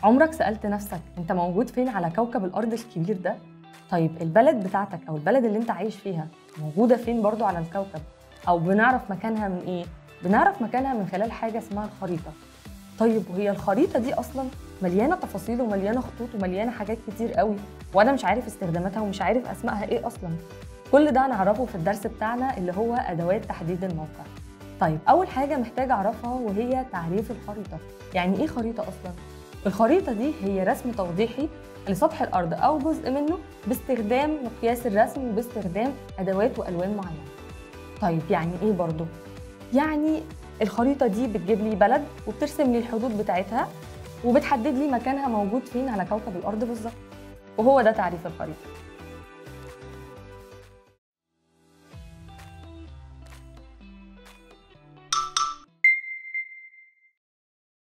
عمرك سألت نفسك انت موجود فين على كوكب الأرض الكبير ده؟ طيب البلد بتاعتك أو البلد اللي انت عايش فيها موجودة فين برضو على الكوكب؟ أو بنعرف مكانها من إيه؟ بنعرف مكانها من خلال حاجة اسمها الخريطة طيب وهي الخريطة دي أصلا مليانة تفاصيل ومليانة خطوط ومليانة حاجات كتير قوي وأنا مش عارف استخداماتها ومش عارف أسمائها إيه أصلا كل ده هنعرفه في الدرس بتاعنا اللي هو أدوات تحديد الموقع طيب أول حاجة محتاجة أعرفها وهي تعريف الخريطة يعني إيه خريطة أصلا؟ الخريطة دي هي رسم توضيحي لسطح الأرض أو جزء منه باستخدام مقياس الرسم وباستخدام أدوات وألوان معينة طيب يعني إيه برضو؟ يعني الخريطة دي بتجيب لي بلد وبترسم لي الحدود بتاعتها وبتحدد لي مكانها موجود فين على كوكب الأرض بالظبط وهو ده تعريف الخريطة